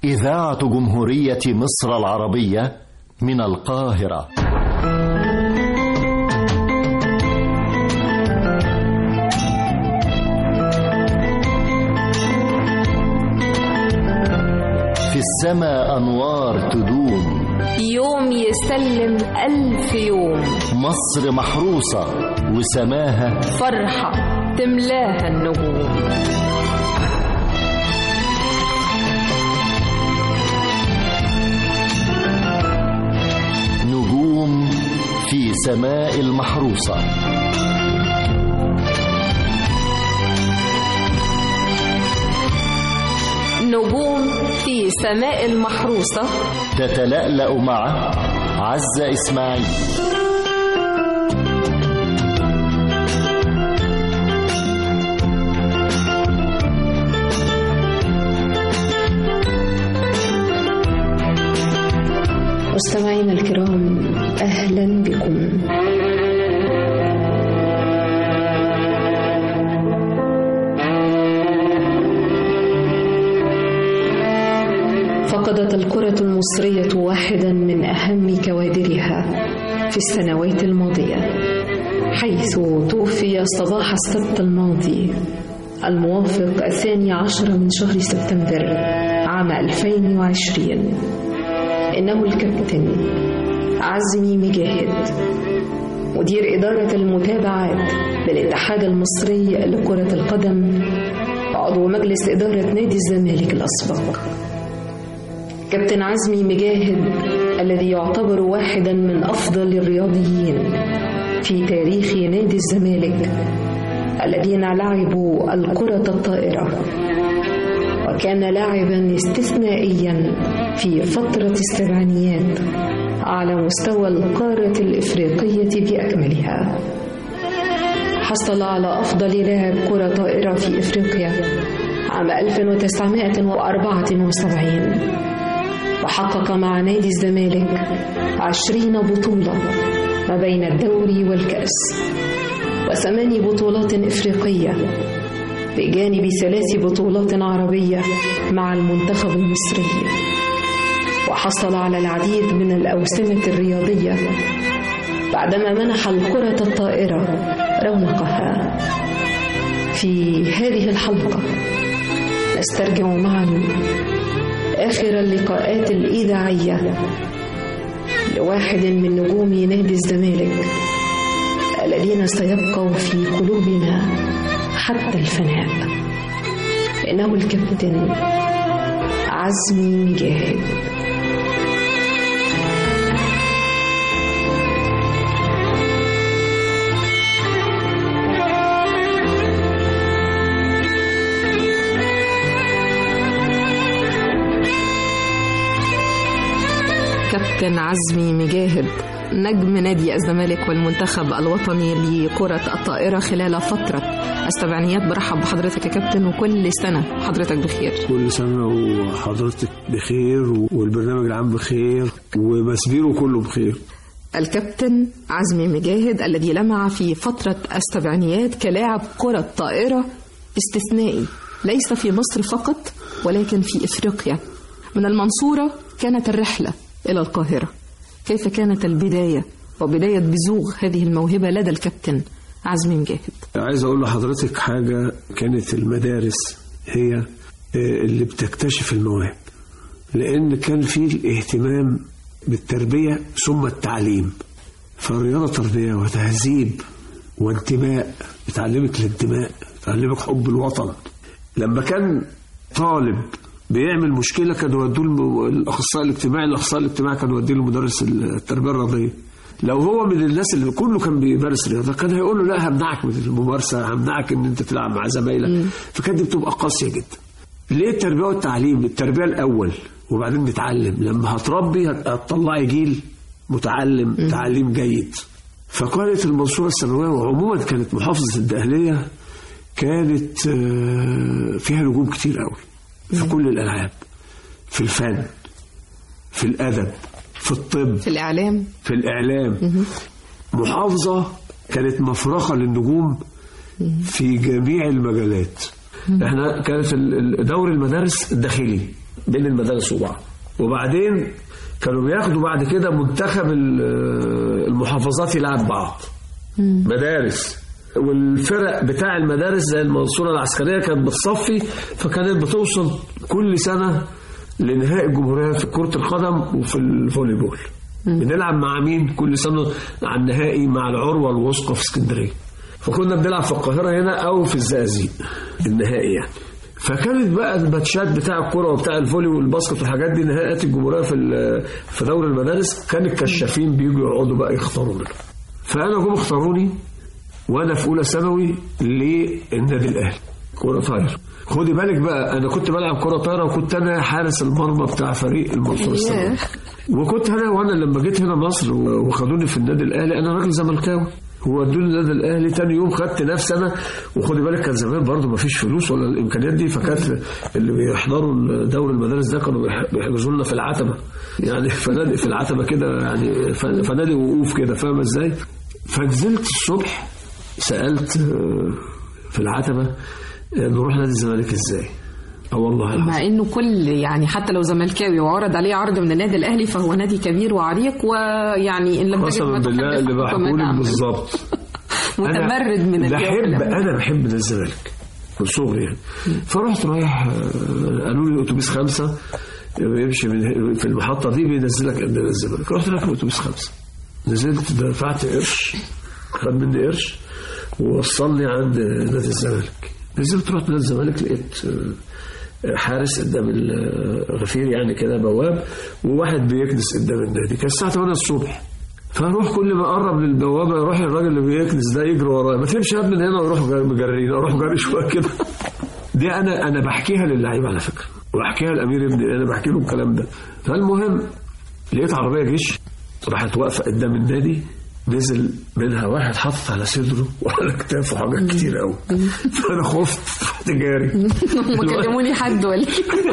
إذاعة جمهورية مصر العربية من القاهرة في السماء أنوار تدوم يوم يسلم ألف يوم مصر محروسة وسماها فرحة تملاها النجوم نجوم في سماء المحروسة نجوم في سماء المحروسة تتلألأ مع عزة إسماعيل مستمعينا الكرام أهلا بكم فقدت الكرة المصرية واحدا من أهم كوادرها في السنوات الماضية حيث توفي صباح السبت الماضي الموافق الثاني عشر من شهر سبتمبر عام 2020 إنه الكابتن عزمي مجاهد مدير إدارة المتابعات بالاتحاد المصري لكرة القدم وعضو مجلس إدارة نادي الزمالك الأسبق كابتن عزمي مجاهد الذي يعتبر واحدا من أفضل الرياضيين في تاريخ نادي الزمالك الذين لعبوا الكرة الطائرة وكان لاعبا استثنائيا في فترة السبعينيات على مستوى القارة الإفريقية بأكملها حصل على أفضل لاعب كرة طائرة في إفريقيا عام 1974 وحقق مع نادي الزمالك عشرين بطولة ما بين الدوري والكأس وثماني بطولات إفريقية بجانب ثلاث بطولات عربية مع المنتخب المصري وحصل على العديد من الأوسمة الرياضية بعدما منح الكرة الطائرة رونقها في هذه الحلقة نسترجع معا آخر اللقاءات الإذاعية لواحد من نجوم نادي الزمالك الذين سيبقوا في قلوبنا حتى الفناء إنه الكابتن عزمي مجاهد كابتن عزمي مجاهد نجم نادي الزمالك والمنتخب الوطني لكرة الطائرة خلال فترة السبعينيات برحب بحضرتك يا كابتن وكل سنة حضرتك بخير كل سنة وحضرتك بخير والبرنامج العام بخير ومسبيره كله بخير الكابتن عزمي مجاهد الذي لمع في فترة السبعينيات كلاعب كرة طائرة استثنائي ليس في مصر فقط ولكن في إفريقيا من المنصورة كانت الرحلة إلى القاهرة كيف كانت البداية وبداية بزوغ هذه الموهبة لدى الكابتن عزمي مجاهد عايز أقول لحضرتك حاجة كانت المدارس هي اللي بتكتشف المواهب لأن كان في الاهتمام بالتربية ثم التعليم فالرياضة تربية وتهذيب وانتماء بتعلمك الانتماء بتعلمك حب الوطن لما كان طالب بيعمل مشكله كانوا يودوه الاخصائي الاجتماعي الاخصائي الاجتماعي كان يوديه لمدرس التربيه الرياضيه لو هو من الناس اللي كله كان بيمارس رياضه كان هيقول له لا همنعك من الممارسه همنعك ان انت تلعب مع زمايلك فكانت دي بتبقى قاسيه جدا ليه التربيه والتعليم التربيه الاول وبعدين نتعلم لما هتربي هتطلعي جيل متعلم م. تعليم جيد فكانت المنصوره الثانويه وعموما كانت محافظه الدقهليه كانت فيها نجوم كتير قوي في كل الالعاب في الفن في الادب في الطب في الاعلام في الاعلام محافظه كانت مفرخه للنجوم في جميع المجالات احنا كانت دور المدارس الداخلي بين المدارس وبعض وبعدين كانوا بياخدوا بعد كده منتخب ال- المحافظات يلعب بعض مدارس والفرق بتاع المدارس زي المنصورة العسكرية كانت بتصفي فكانت بتوصل كل سنة لنهائي الجمهورية في كرة القدم وفي الفولي بول بنلعب مع مين كل سنة على النهائي مع العروة الوثقى في اسكندرية فكنا بنلعب في القاهرة هنا أو في الزقازيق النهائي يعني فكانت بقى الماتشات بتاع الكرة وبتاع الفولي والباسكت والحاجات دي نهائيات الجمهورية في ال- في دوري المدارس كان الكشافين بيجوا يقعدوا بقى يختاروا منهم فأنا جم اختاروني وانا في اولى ثانوي للنادي الاهلي كوره طايره خدي بالك بقى انا كنت بلعب كوره طايره وكنت انا حارس المرمى بتاع فريق المنصوره الثانوي وكنت انا وانا لما جيت هنا مصر و- وخدوني في النادي الاهلي انا راجل زملكاوي هو ادوني النادي الاهلي تاني يوم خدت نفسي انا وخدي بالك كان زمان برضه ما فيش فلوس ولا الامكانيات دي فكانت اللي بيحضروا دوري المدارس ده كانوا بيح- بيحجزوا لنا في العتبه يعني فنادق في العتبه كده يعني ف- فنادق وقوف كده فاهم ازاي؟ فنزلت الصبح سالت آه، في العتبه آه، نروح نادي الزمالك ازاي؟ اه والله العظيم مع انه كل يعني حتى لو زملكاوي وعرض عليه عرض من النادي الاهلي فهو نادي كبير وعريق ويعني ان لم تجد قسما ما بالله تحب اللي فحكم بحكولك تعمل. بالظبط متمرد من بحب الجو انا بحب نادي الزمالك من صغري يعني فرحت رايح آه، قالوا لي اتوبيس خمسه يمشي من في المحطه دي بينزلك عند نادي الزمالك رحت راكب اتوبيس خمسه نزلت دفعت قرش خد مني قرش ووصلني عند نادي الزمالك نزلت رحت نادي الزمالك لقيت آه، حارس قدام الغفير يعني كده بواب وواحد بيكنس قدام النادي كان الساعه 8 الصبح فاروح كل ما اقرب للبوابه يروح الراجل اللي بيكنس ده يجري ورايا ما تمشي يا ابني من هنا ويروح مجرين اروح جري شويه كده دي انا انا بحكيها للعيبه على فكره وبحكيها لامير ابني انا بحكي له الكلام ده فالمهم لقيت عربيه جيش راحت واقفه قدام النادي نزل منها واحد حاطط على صدره وعلى كتافه حاجات كتير قوي فانا خفت رحت جاري هم كلموني حد ولا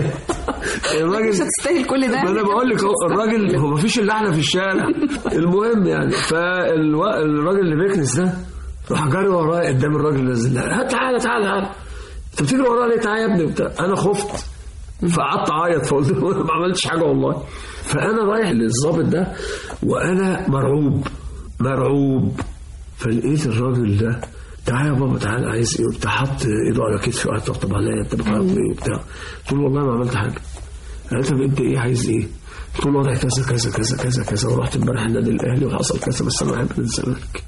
الراجل مش هتستاهل كل ده ما انا بقول لك هو الراجل هو ما فيش الا احنا في الشارع المهم يعني فالراجل اللي بيكنس ده راح جاري ورايا قدام الراجل اللي نزل لها تعالى تعالى تعالى انت بتجري ورايا ليه تعالى يا ابني وبتاع انا خفت فقعدت اعيط فقلت له انا ما عملتش حاجه والله فانا رايح للظابط ده وانا مرعوب مرعوب فلقيت الراجل ده تعالى يا بابا تعالى عايز ايه وبتاع حط ايده على كتفي وقعد يطبطب عليا انت بتعرف ايه وبتاع قلت له والله ما عملت حاجه قال طب انت ايه عايز ايه؟ قلت له وضع كذا كذا كذا كذا كذا ورحت امبارح النادي الاهلي وحصل كذا بس انا بحب نادي الزمالك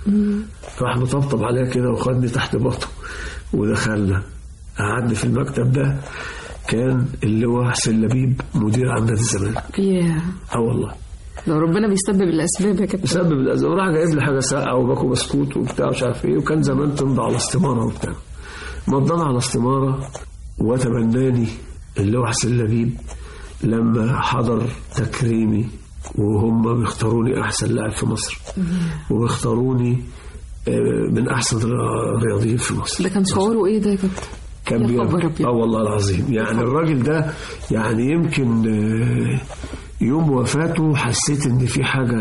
راح مطبطب عليا كده وخدني تحت باطه ودخلنا قعدنا في المكتب ده كان اللي هو حسين لبيب مدير عام نادي الزمالك ياه اه والله لو ربنا بيسبب الاسباب يا كابتن بسبب الاذى وراح جايب لي حاجه ساقعه وباكو بسكوت وبتاع مش عارف ايه وكان زمان تمضي على استماره وبتاع مضانا على استماره وتبناني اللي هو حسين لبيب لما حضر تكريمي وهم بيختاروني احسن لاعب في مصر وبيختاروني آه، من احسن الرياضيين في مصر ده كان شعوره ايه ده يا كابتن كان يا بيعمل- خبر أبيض. اه والله العظيم يعني الراجل ده يعني يمكن آه، يوم وفاته حسيت ان في حاجه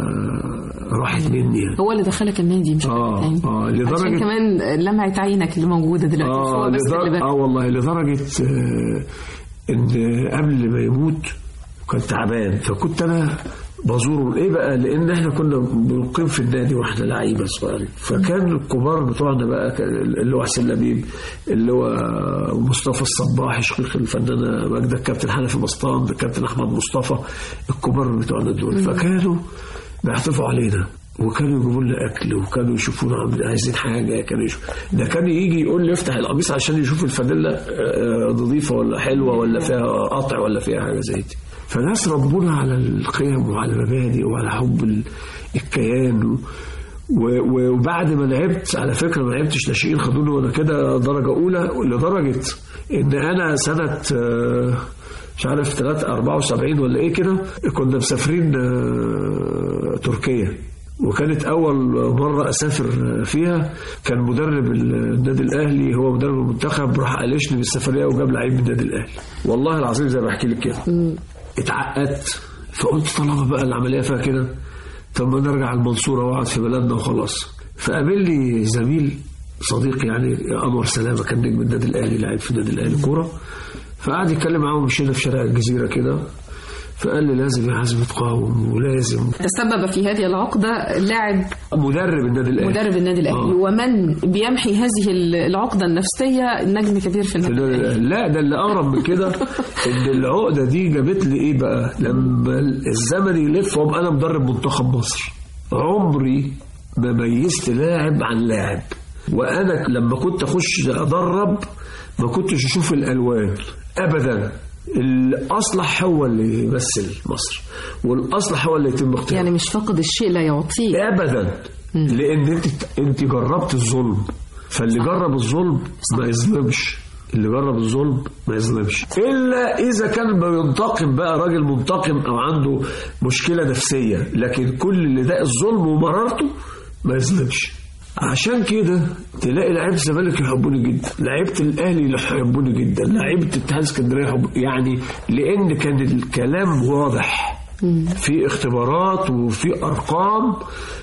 راحت مني يعني. هو اللي دخلك النادي مش آه، حاجة تاني. آه، لدرجة- عشان كمان لمعة عينك اللي موجودة دلوقتي اه هو بس اللي لدر... بقى. اه والله لدرجه آه ان قبل ما يموت كان تعبان فكنت انا بزوره ايه بقى لان احنا كنا بنقيم في النادي واحنا لعيبه صغيرين فكان الكبار بتوعنا بقى كان اللي هو حسين لبيب اللي هو مصطفى الصباح شيخ الفنانه ماجده الكابتن حنفي مسطان الكابتن احمد مصطفى الكبار بتوعنا دول فكانوا بيعطفوا علينا وكانوا يجيبوا لنا اكل وكانوا يشوفونا عامل- عايزين حاجه كانوا يشوف ده كان يجي يقول لي افتح القميص عشان يشوف الفانيلا آه، نظيفه ولا حلوه ولا فيها قطع ولا فيها حاجه زي دي فناس ربونا على القيم وعلى المبادئ وعلى حب ال- الكيان و- و- وبعد ما لعبت على فكره ما لعبتش ناشئين خدوني وانا كده درجه اولى لدرجه ان انا سنه آه، مش عارف 3 74 ولا ايه كده كنا مسافرين آه، تركيا وكانت اول مره اسافر فيها كان مدرب النادي الاهلي هو مدرب المنتخب راح قالشني بالسفريه وجاب لعيب من النادي الاهلي والله العظيم زي ما بحكي لك كده اتعقدت فقلت طالما بقى العمليه فيها كده طب ما نرجع المنصوره واقعد في بلدنا وخلاص فقابلني زميل صديق يعني انور سلامه كان نجم النادي الاهلي لعب في النادي الاهلي كوره فقعد يتكلم معاهم مشينا في شارع الجزيره كده فقال لي لازم يا عزمي تقاوم ولازم تسبب في هذه العقدة لاعب مدرب النادي الاهلي مدرب النادي الأهلي آه. ومن بيمحي هذه العقدة النفسية نجم كبير في النادي الأهلي لا ده اللي اغرب من كده ان العقده دي جابت لي ايه بقى لما الزمن يلف وابقى انا مدرب منتخب مصر عمري ما ميزت لاعب عن لاعب وانا لما كنت اخش ادرب ما كنتش اشوف الالوان ابدا الاصلح هو اللي يمثل مصر والاصلح هو اللي يتم اختياره يعني مش فقد الشيء لا يعطيه ابدا لان انت انت جربت الظلم فاللي جرب الظلم ما يظلمش اللي جرب الظلم ما يظلمش الا اذا كان بينتقم بقى راجل منتقم او عنده مشكله نفسيه لكن كل اللي ده الظلم ومرارته ما يظلمش عشان كده تلاقي لعيبه الزمالك يحبوني جدا لعيبه الاهلي يحبوني جدا لعيبه اتحاد اسكندريه يحب يعني لان كان الكلام واضح في اختبارات وفي ارقام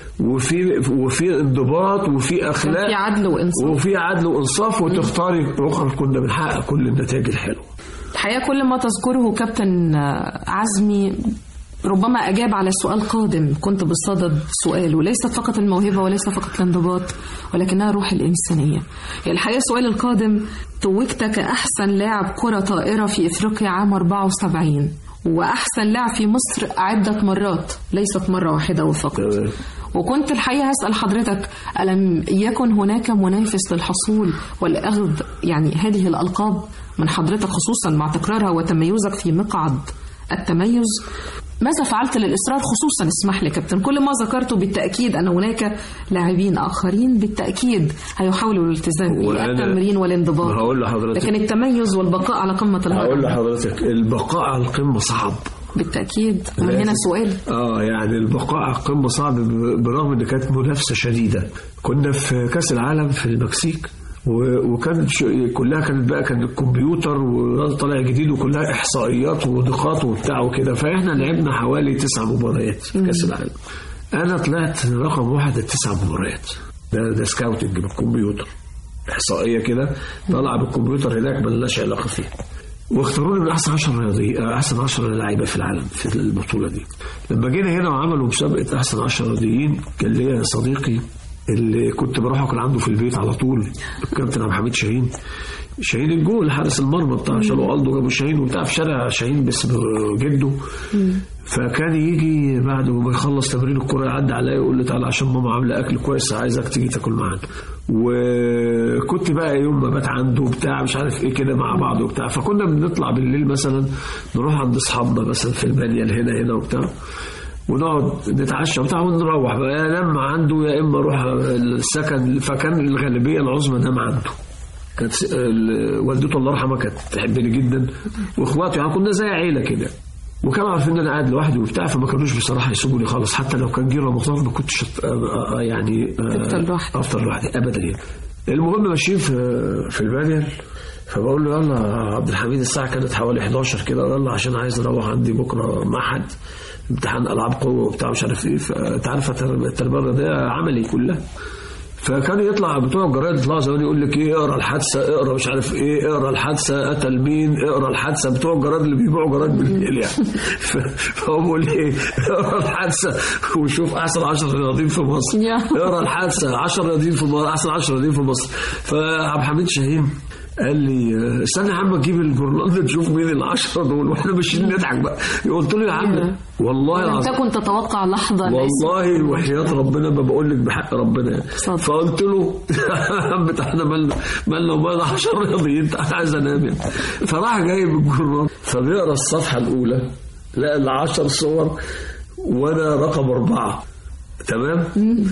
وفي وفي انضباط وفي اخلاق في عدل وإنصاف وفي عدل وانصاف وتختاري اخرى كنا بنحقق كل النتائج الحلوه الحقيقة كل ما تذكره كابتن عزمي ربما أجاب على سؤال قادم كنت بصدد سؤاله ليست فقط الموهبة وليس فقط الانضباط ولكنها روح الإنسانية يعني الحقيقة السؤال القادم توجت كأحسن لاعب كرة طائرة في إفريقيا عام 74 وأحسن لاعب في مصر عدة مرات ليست مرة واحدة وفقط تمام. وكنت الحقيقة هسأل حضرتك ألم يكن هناك منافس للحصول والأخذ يعني هذه الألقاب من حضرتك خصوصا مع تكرارها وتميزك في مقعد التميز ماذا فعلت للإصرار خصوصا اسمح لي كابتن كل ما ذكرته بالتأكيد أن هناك لاعبين آخرين بالتأكيد هيحاولوا الالتزام وأنا- بالتمرين والانضباط هقول لحضرتك لكن التميز والبقاء على قمة هقول الهرم لحضرتك البقاء على القمه صعب بالتأكيد ومن لازم. هنا سؤال اه يعني البقاء على القمه صعب ب- برغم ان كانت منافسه شديده كنا في كاس العالم في المكسيك و- وكانت ش- كلها كانت بقى كان الكمبيوتر وطالع جديد وكلها احصائيات ونقاط وبتاع وكده فاحنا لعبنا حوالي تسع مباريات في كاس العالم انا طلعت رقم واحد التسع مباريات ده ده سكاوتنج بالكمبيوتر احصائيه كده طالعه بالكمبيوتر هناك ملناش علاقه فيها واختاروني من احسن 10 رياضي احسن 10 لعيبه في العالم في البطوله دي لما جينا هنا وعملوا مسابقه احسن 10 رياضيين كان ليا صديقي اللي كنت بروح اكل عنده في البيت على طول الكابتن عبد الحميد شاهين شاهين الجول حارس المرمى بتاع شالوا الدو جابوا شاهين وبتاع في شارع شاهين باسم جده فكان يجي بعد ما يخلص تمرين الكوره يعدي عليا يقول لي تعالى عشان ماما عامله اكل كويس عايزك تيجي تاكل معانا وكنت بقى يوم ما بات عنده بتاع مش عارف ايه كده مع بعض وبتاع فكنا بنطلع بالليل مثلا نروح عند اصحابنا مثلا في البانيال هنا هنا وبتاع ونقعد نتعشى وبتاع ونروح بقى يا انام عنده يا اما اروح السكن فكان الغالبيه العظمى انام عنده كانت س- ال- والدته الله يرحمها كانت تحبني جدا واخواته يعني كنا زي عيله كده وكانوا عارفين ان انا قاعد لوحدي وبتاع فما كانوش بصراحه يسيبوني خالص حتى لو كان جه رمضان ما كنتش أت- آه، آه، يعني آه، تفطر لوحدك. افطر لوحدي ابدا يعني المهم ماشيين في في البانيال فبقول له يلا يا عبد الحميد الساعه كانت حوالي 11 كده يلا عشان عايز اروح عندي بكره معهد امتحان العاب قوه وبتاع مش عارف ايه فانت عارف التربيه التربية الرياضيه عملي كلها فكان يطلع بتوع الجرايد يطلعوا زمان يقول لك ايه اقرا الحادثه اقرا مش عارف ايه اقرا الحادثه قتل مين اقرا الحادثه بتوع الجرايد اللي بيبيعوا جرايد بالليل يعني ف- فهو بيقول ايه اقرا الحادثه وشوف احسن 10 رياضيين في مصر يا. اقرا الحادثه 10 رياضيين في مصر احسن 10 رياضيين في مصر فعبد الحميد شاهين قال لي آه، استنى يا عم اجيب الجورنال ده تشوف مين العشرة دول واحنا ماشيين نضحك بقى قلت له يا عم والله لم العظيم تكن تتوقع لحظة ليس والله وحياة ربنا ما بقول لك بحق ربنا يعني. اتفضل. فقلت له يا عم بتاعنا مالنا مالنا ومال 10 رياضيين تعالى عايز انام يعني. فراح جايب الجرنان فبيقرا الصفحه الاولى لقى العشر صور وانا رقم اربعه تمام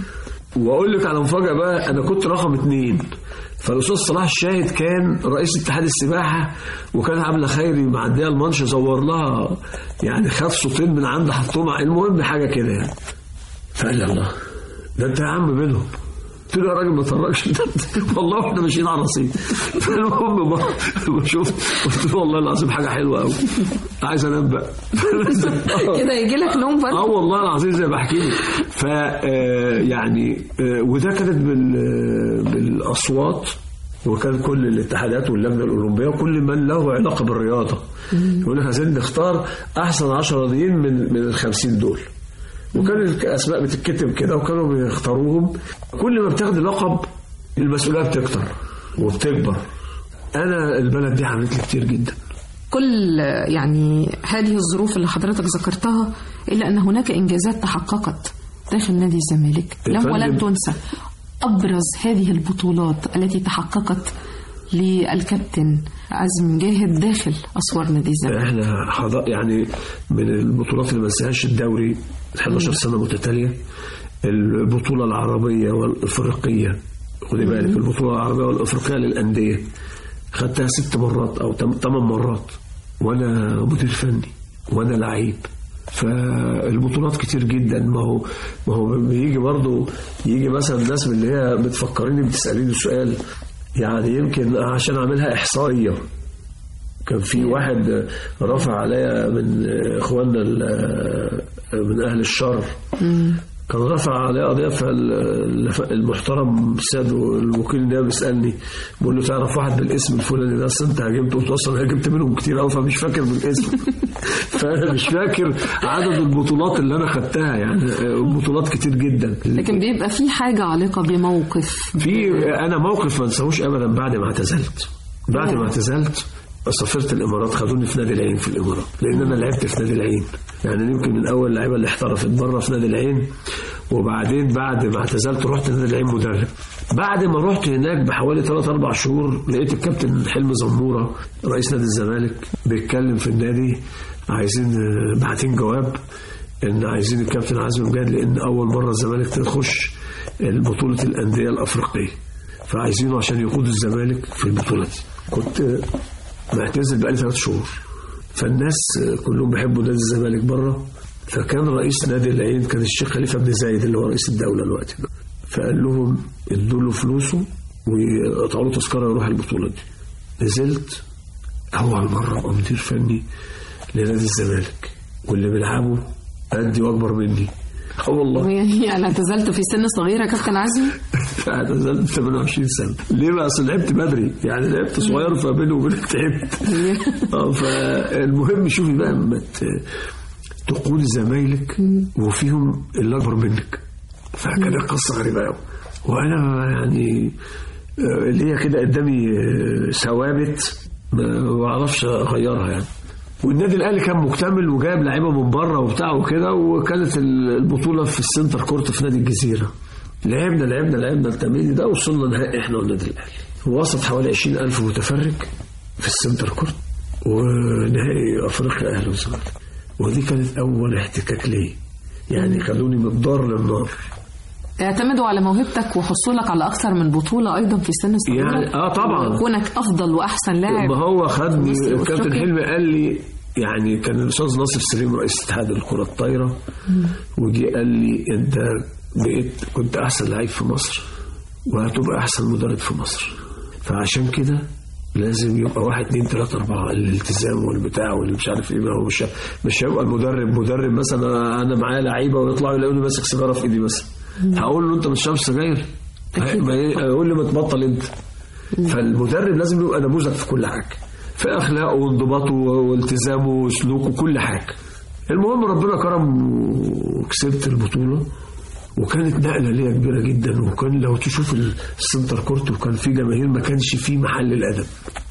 واقول لك على مفاجاه بقى انا كنت رقم اثنين فالاستاذ صلاح الشاهد كان رئيس اتحاد السباحه وكان عامله خيري معديه المانش زور لها يعني خد صوتين من عند حطهم ع- المهم حاجه كده يعني فقال لي الله ده انت يا عم منهم قلت له يا راجل ما تفرجش ده انت- والله احنا ماشيين على رصيد فالمهم ما ما شفت قلت له والله العظيم حاجه حلوه قوي عايز انام بقى كده يجي لك نوم اه برضه والله العظيم زي ما بحكي لك ف آه، يعني آه، وده كانت بال بالاصوات وكان كل الاتحادات واللجنه الاولمبيه وكل من له علاقه بالرياضه يقول لك عايزين نختار احسن 10 رياضيين من من ال 50 دول وكان الاسماء بتتكتب كده وكانوا بيختاروهم كل ما بتاخد لقب المسؤوليه بتكتر وبتكبر انا البلد دي عملت لي كتير جدا كل يعني هذه الظروف اللي حضرتك ذكرتها إلا أن هناك إنجازات تحققت داخل نادي الزمالك لم الفندم. ولن تنسى أبرز هذه البطولات التي تحققت للكابتن عزم جاهد داخل أسوار نادي الزمالك احنا حضر يعني من البطولات اللي ما ننساهاش الدوري 11 سنه متتاليه البطوله العربيه والافريقيه خدي بالك البطوله العربيه والافريقيه للانديه خدتها ست مرات او ثمان مرات وانا مدير فني وانا لعيب فالبطولات كتير جدا ما هو ما هو بيجي برضه يجي مثلا الناس من اللي هي بتفكريني بتساليني سؤال يعني يمكن عشان اعملها احصائيه كان في واحد رفع عليا من اخواننا ال- من اهل الشر كان رفع عليا قضيه فالمحترم سيد الوكيل ده بيسالني بقول له تعرف واحد بالاسم الفلاني ده اصل انت هاجمت قلت له اصلا انا هاجمت منهم كتير قوي فمش فاكر بالاسم فانا مش فاكر عدد البطولات اللي انا خدتها يعني بطولات كتير جدا لكن بيبقى في حاجة علاقة بموقف في انا موقف ما انساهوش ابدا بعد ما اعتزلت بعد ما اعتزلت سافرت الامارات خدوني في نادي العين في الامارات لان انا لعبت في نادي العين يعني أنا يمكن من اول اللعيبه اللي احترفت بره في نادي العين وبعدين بعد ما اعتزلت رحت نادي العين مدرب بعد ما رحت هناك بحوالي 3 4 شهور لقيت الكابتن حلمي زموره رئيس نادي الزمالك بيتكلم في النادي عايزين باعتين جواب ان عايزين الكابتن عزمي مجاهد لان اول مره الزمالك تخش بطوله الانديه الافريقيه فعايزينه عشان يقود الزمالك في البطوله دي كنت معتزل بقالي ثلاث شهور فالناس كلهم بيحبوا نادي الزمالك بره فكان رئيس نادي العين كان الشيخ خليفه بن زايد اللي هو رئيس الدوله دلوقتي فقال لهم ادوا له فلوسه وقطعوا له تذكره يروح البطوله دي نزلت اول مره ابقى مدير فني لنادي الزمالك واللي بيلعبوا قدي واكبر مني اه والله يعني أنا اعتزلت في سن صغيرة كابتن عزمي اعتزلت 28 سنه ليه بقى اصل لعبت بدري يعني لعبت صغير فبيني وبينك تعبت اه فالمهم شوفي بقى لما ت- تقود زمايلك وفيهم اللي اكبر منك فكانت قصه غريبه قوي وانا يعني آه، اللي هي كده قدامي آه، ثوابت ما بعرفش اغيرها يعني والنادي الاهلي كان مكتمل وجايب لعيبه من بره وبتاع وكده وكانت البطوله في السنتر كورت في نادي الجزيره لعبنا لعبنا لعبنا التمرين ده وصلنا نهائي احنا والنادي الاهلي وسط حوالي 20000 متفرج في السنتر كورت ونهائي افريقيا اهلي وزمالك ودي كانت اول احتكاك لي يعني خدوني من الدار للنار اعتمدوا على موهبتك وحصولك على أكثر من بطولة أيضا في سن صغيرة يعني- آه طبعاً. وكونك أفضل وأحسن لاعب ما هو خدني مصر الكابتن وأفريقيا. حلمي قال لي يعني كان الاستاذ ناصر سليم رئيس اتحاد الكره الطايره وجي قال لي انت بقيت كنت احسن لعيب في مصر وهتبقى احسن مدرب في مصر فعشان كده لازم يبقى واحد اتنين تلاته اربعه الالتزام والبتاع واللي مش عارف ايه ما هو مش مش هيبقى المدرب مدرب مثلا انا معايا لعيبه ويطلعوا يلاقوني ماسك سيجاره في ايدي مثلا هقول له انت مش شرب سجاير ما إيه؟ يقول لي ما تبطل انت فالمدرب لازم يبقى نموذج في كل حاجه في اخلاقه وانضباطه والتزامه وسلوكه كل حاجه المهم ربنا كرم وكسبت البطوله وكانت نقله ليا كبيره جدا وكان لو تشوف السنتر كورت وكان في جماهير ما كانش فيه محل الادب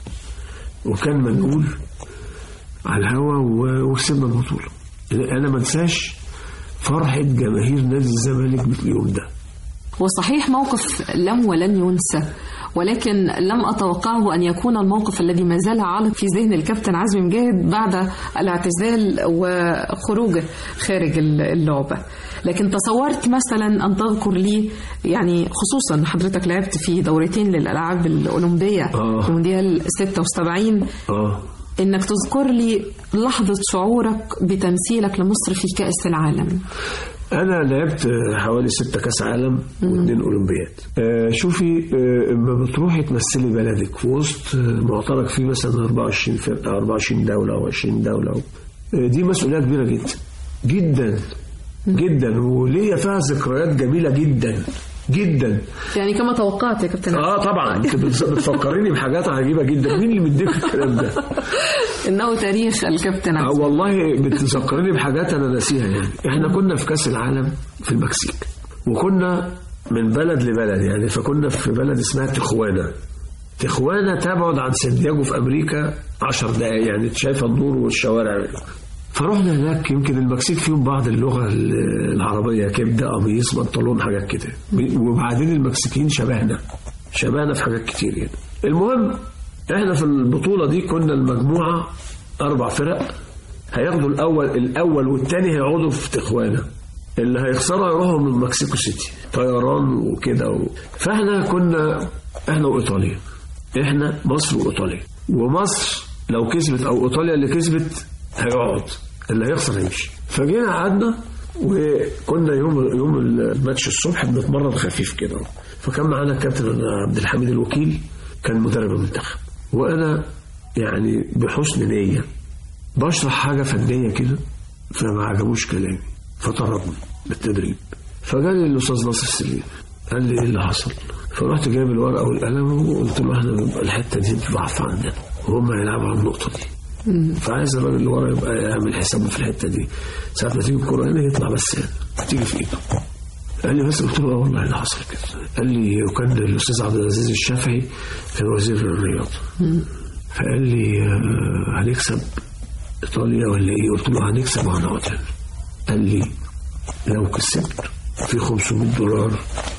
وكان منقول على الهوا و- وكسبنا البطوله انا ما انساش فرحه جماهير نادي الزمالك باليوم ده وصحيح موقف لم ولن ينسى ولكن لم أتوقعه أن يكون الموقف الذي ما زال عالق في ذهن الكابتن عزمي مجاهد بعد الاعتزال وخروجه خارج اللعبة لكن تصورت مثلا أن تذكر لي يعني خصوصا حضرتك لعبت في دورتين للألعاب الأولمبية آه. في مونديال 76 اه انك تذكر لي لحظة شعورك بتمثيلك لمصر في كأس العالم انا لعبت حوالي ستة كاس عالم واثنين اولمبياد آه شوفي آه، اما بتروحي تمثلي بلدك في وسط آه، معترك فيه مثلا 24 فرقه 24 دوله او 20 دوله آه، دي مسؤوليه كبيره جدا جدا جدا وليا فيها ذكريات جميله جدا جدا يعني كما توقعت يا كابتن اه طبعا انت بتس- بتفكريني بحاجات عجيبه جدا مين اللي مديك الكلام ده انه تاريخ الكابتن آه عزمي والله بتفكرني بحاجات انا ناسيها يعني احنا كنا في كاس العالم في المكسيك وكنا من بلد لبلد يعني فكنا في بلد اسمها تخوانا تخوانا تبعد عن سانتياغو في امريكا 10 دقائق يعني أنت شايفه النور والشوارع فرحنا هناك يمكن المكسيك فيهم بعض اللغه العربيه كبده قميص بنطلون حاجات كده وبعدين المكسيكيين شبهنا شبهنا في حاجات كتير يعني المهم احنا في البطوله دي كنا المجموعه اربع فرق هياخدوا الاول الاول والثاني هيقعدوا في تخوانا اللي هيخسروا هيروحوا من مكسيكو سيتي طيران وكده و... فاحنا كنا احنا وايطاليا احنا مصر وايطاليا ومصر لو كسبت او ايطاليا اللي كسبت هيقعد اللي هيخسر هيمشي فجينا قعدنا وكنا يوم يوم الماتش الصبح بنتمرن خفيف كده فكان معانا الكابتن عبد الحميد الوكيل كان مدرب المنتخب وانا يعني بحسن نيه بشرح حاجه فنيه كده فما عجبوش كلامي فطردني بالتدريب فجالي الاستاذ ناصر السليم قال لي ايه اللي حصل فرحت جايب الورقه والقلم وقلت له احنا بيبقى الحته دي ضعف عندنا وهم هيلعبوا على النقطه دي فعايز الراجل اللي ورا يبقى يعمل حسابه في الحته دي ساعه ما تيجي الكوره هنا يطلع بس هنا تيجي في ايده قال لي بس قلت له اه والله اللي حصل كده قال لي وكان الاستاذ عبد العزيز الشافعي كان وزير الرياضه فقال لي آه، هنكسب ايطاليا ولا ايه قلت له هنكسب وهنقعد هنا قال لي لو كسبت في 500 دولار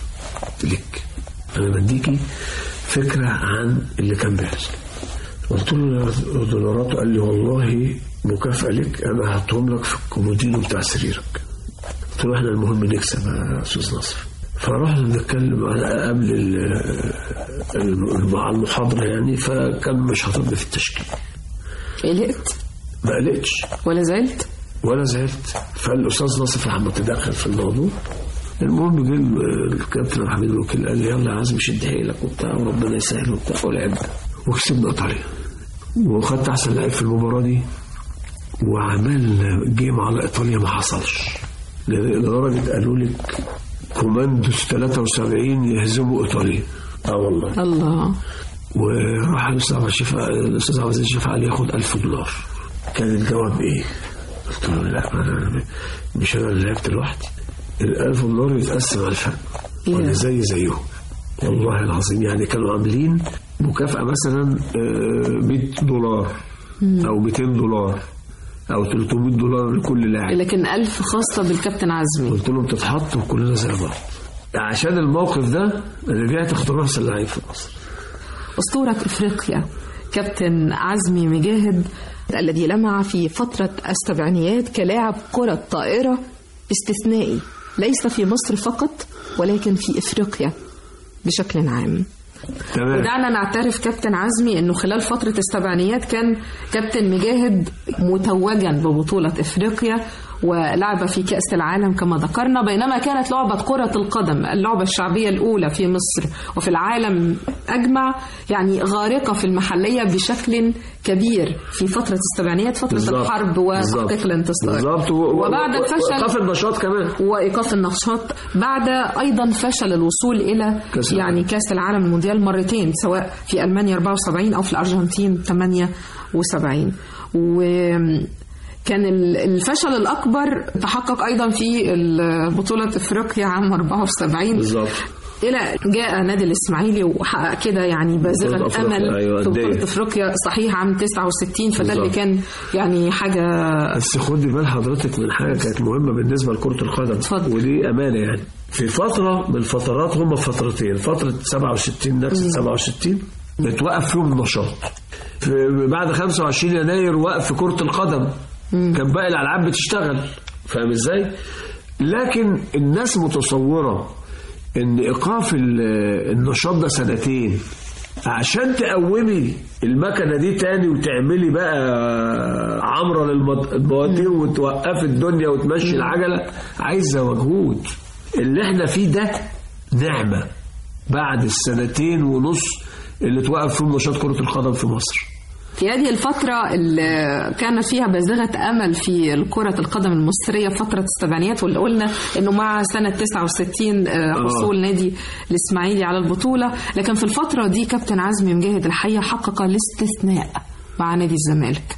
لك انا بديكي فكره عن اللي كان بيحصل قلت له دولارات قال لي والله مكافأة لك أنا هحطهم لك في الكومودينو بتاع سريرك قلت له احنا المهم نكسب يا أستاذ نصر فرحنا نتكلم على قبل ال- ال- مع المحاضرة يعني فكان مش حاططني في التشكيل قلقت ما قلقتش ولا زعلت ولا زعلت فالاستاذ ناصف راح متدخل في الموضوع المهم جه ال- الكابتن حميد الوكيل قال لي يلا يا عزمي شد حيلك وبتاع وربنا يسهل وبتاع ولعبنا وكسبنا ايطاليا وخدت احسن لعيب في المباراه دي وعملنا جيم على ايطاليا ما حصلش لدرجه قالوا لك كوماندوس 73 يهزموا ايطاليا اه والله الله وراح الاستاذ عبد الشفا الاستاذ عبد العزيز الشفا قال ياخد 1000 دولار كان الجواب ايه؟ قلت له لا أنا مش انا اللي لعبت لوحدي ال 1000 دولار يتقسم على الفرق وانا زي زيهم والله العظيم يعني كانوا عاملين مكافأة مثلا آه، 100 دولار أو 200 دولار أو 300 دولار لكل لاعب لكن ألف خاصة بالكابتن عزمي قلت لهم تتحط وكلنا زي بعض عشان الموقف ده رجعت اختار احسن لعيب في مصر أسطورة إفريقيا كابتن عزمي مجاهد الذي لمع في فترة السبعينيات كلاعب كرة طائرة استثنائي ليس في مصر فقط ولكن في إفريقيا بشكل عام تمام ودعنا نعترف كابتن عزمي انه خلال فترة السبعينيات كان كابتن مجاهد متوجا ببطولة افريقيا ولعب في كأس العالم كما ذكرنا بينما كانت لعبة كرة القدم اللعبة الشعبية الأولى في مصر وفي العالم أجمع يعني غارقة في المحلية بشكل كبير في فترة السبعينيات فترة بالظبط. الحرب وتحقيق بالظبط. الانتصار بالظبط و- و- وبعد و- الفشل وإيقاف النشاط كمان وايقاف النشاط بعد ايضا فشل الوصول الى كأس العالم. يعني كاس العالم المونديال مرتين سواء في المانيا 74 او في الارجنتين 78 وكان ال- الفشل الاكبر تحقق ايضا في ال- بطوله افريقيا عام 74 بالظبط الى جاء نادي الاسماعيلي وحقق كده يعني بطولة بازغه أفريقيا، امل أيوة، في قد إيه؟ بطوله افريقيا صحيح عام 69 فده اللي بالظبط. كان يعني حاجه بس خدي بال حضرتك من حاجه كانت مهمه بالنسبه لكره القدم اتفضل. ودي امانه يعني في فتره من الفترات هم فترتين فتره 67 نكسه 67 اتوقف فيهم النشاط في بعد 25 يناير وقف كره القدم كان باقي الالعاب بتشتغل فاهم ازاي؟ لكن الناس متصوره ان ايقاف ال- النشاط ده سنتين عشان تقومي المكنه دي تاني وتعملي بقى عمره للمواتير وتوقفي الدنيا وتمشي العجله عايزه مجهود اللي احنا فيه ده نعمه بعد السنتين ونص اللي توقف فيهم نشاط كره القدم في مصر في هذه الفترة اللي كان فيها بازغة أمل في كرة القدم المصرية فترة السبعينيات واللي قلنا إنه مع سنة 69 آه، حصول نادي الإسماعيلي على البطولة لكن في الفترة دي كابتن عزمي مجاهد الحقيقة حقق الاستثناء مع نادي الزمالك